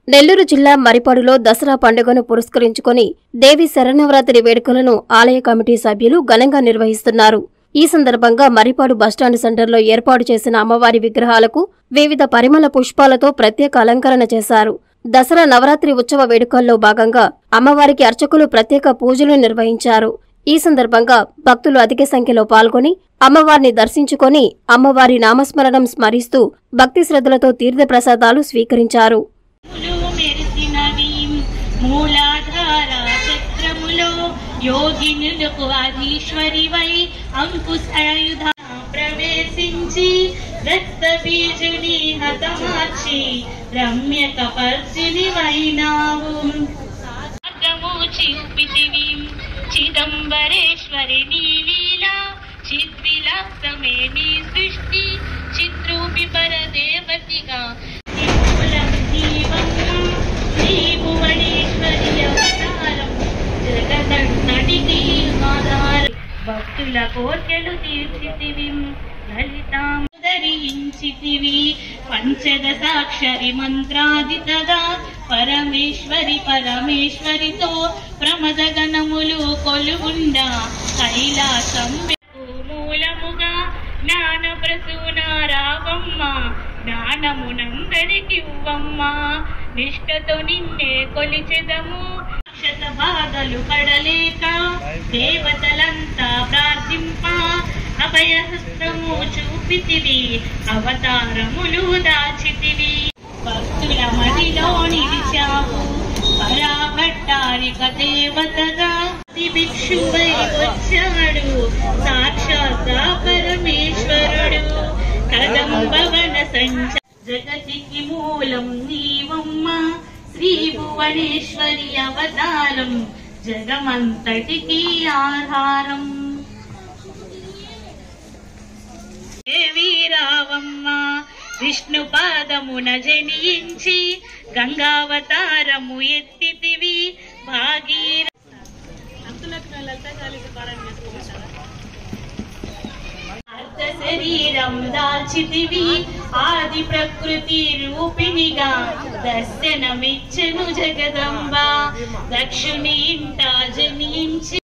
నెల్లూరు జిల్లా మరిపాడులో దసరా పండుగను పురస్కరించుకొని దేవి శరన్నవరాత్రి వేడుకలను ఆలయ కమిటీ సభ్యులు ఘనంగా నిర్వహిస్తున్నారు ఈ సందర్భంగా మరిపాడు బస్టాండ్ సెంటర్లో ఏర్పాటు చేసిన అమ్మవారి విగ్రహాలకు వివిధ పరిమళ పుష్పాలతో ప్రత్యేక అలంకరణ చేశారు దసరా నవరాత్రి ఉత్సవ వేడుకల్లో భాగంగా అమ్మవారికి అర్చకులు ప్రత్యేక పూజలు నిర్వహించారు ఈ సందర్భంగా భక్తులు అధిక సంఖ్యలో పాల్గొని అమ్మవారిని దర్శించుకొని అమ్మవారి నామస్మరణం స్మరిస్తూ భక్తి శ్రద్ధలతో తీర్థప్రసాదాలు స్వీకరించారు ములు మెరిసినవి మూలాధార చక్రములో యోగినులకు అధీశ్వరివై అంకుశాయుధ ప్రవేశించి రక్త బీజుని హతమార్చి రమ్యక పర్జిని వైనావు మార్గము చూపితివి చిదంబరేశ్వరి నీ లీలా చిద్విలాసమే నీ సృష్టి చిద్రూపి పరదేవతిగా మూలం జీవము శ్రీభువనేశ్వరి అవతారం జగదన్నడికి ఆధారం భక్తుల కోర్కెలు తీర్చితివి లలితాం ధరించితివి పంచదశాక్షరి మంత్రాదితగా పరమేశ్వరి పరమేశ్వరితో ప్రమదగణములు కొలువుండ కైలాసం మూలముగా జ్ఞాన ప్రసూన రావమ్మ జ్ఞానమునందరికివ్వమ్మ నిష్ఠతో నిన్నే కొలిచెదము అక్షత బాధలు పడలేక దేవతలంతా ప్రార్థింప అభయహస్తము చూపితివి అవతారములు దాచితివి భక్తుల మదిలో నిలిచావు పరాభట్టారిక దేవతగా అతి భిక్షువై వచ్చాడు సాక్షాత్ పరమేశ్వరుడు కదంబవన సంచ జగతికి మూలం నీవమ్మ శ్రీ భువనేశ్వరి అవతారం జగమంతటికి ఆధారం దేవి రావమ్మ విష్ణు పాదమున జనించి గంగావతారము ఎత్తితివి భాగీర అర్ధ శరీరం దాల్చితివి ఆది ప్రకృతి రూపిణిగా దర్శనమిచ్చను జగదంబ దక్షుని ఇంట జనించి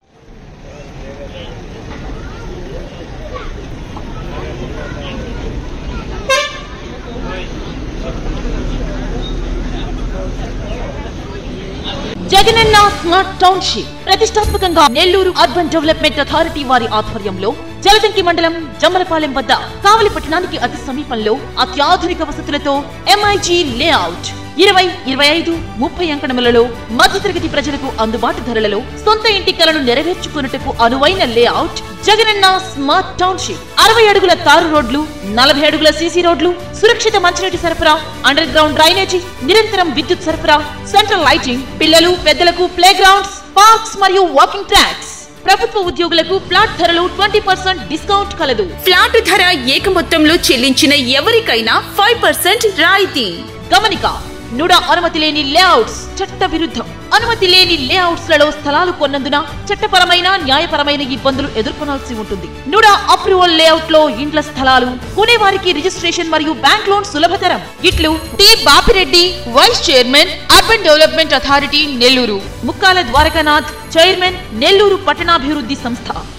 జగనన్న స్మార్ట్ టౌన్షిప్ ప్రతిష్టాత్మకంగా నెల్లూరు అర్బన్ డెవలప్మెంట్ అథారిటీ వారి ఆధ్వర్యంలో జలదంకి మండలం జమ్మలపాలెం వద్ద కావలి పట్టణానికి అతి సమీపంలో అత్యాధునిక వసతులతో ఎంఐజీ లేఅవుట్ ఇరవై ఇరవై ఐదు ముప్పై అంకణములలో మధ్యతరగతి ప్రజలకు అందుబాటు ధరలలో సొంత ఇంటి కలను నెరవేర్చుకున్నట్టుకు అనువైన లేఅవుట్ జగనన్న స్మార్ట్ టౌన్షిప్ అరవై అడుగుల తారు రోడ్లు నలభై అడుగుల సీసీ రోడ్లు సురక్షిత మంచినీటి సరఫరా అండర్ గ్రౌండ్ డ్రైనేజీ నిరంతరం విద్యుత్ సరఫరా సెంట్రల్ లైటింగ్ పిల్లలు పెద్దలకు ప్లే గ్రౌండ్స్ పార్క్స్ మరియు వాకింగ్ ట్రాక్స్ ప్రభుత్వ ఉద్యోగులకు ఫ్లాట్ ధరలు ట్వంటీ పర్సెంట్ డిస్కౌంట్ కలదు ఫ్లాట్ ధర ఏక మొత్తంలో చెల్లించిన ఎవరికైనా ఫైవ్ పర్సెంట్ రాయితీ గమనిక నుడా అనుమతి లేని లేఅవుట్స్ చట్ట విరుద్ధం అనుమతి లేని లేఅవుట్స్ లలో స్థలాలు కొన్నందున చట్టపరమైన న్యాయపరమైన ఇబ్బందులు ఎదుర్కొనాల్సి ఉంటుంది నుడా అప్రూవల్ లేఅవుట్ లో ఇండ్ల స్థలాలు కొనేవారికి రిజిస్ట్రేషన్ మరియు బ్యాంక్ లోన్ సులభతరం ఇట్లు T Bapireddy vice chairman urban development authority Nellore Mukkala Dwarakanath chairman Nellore పట్టణాభివృద్ధి సంస్థ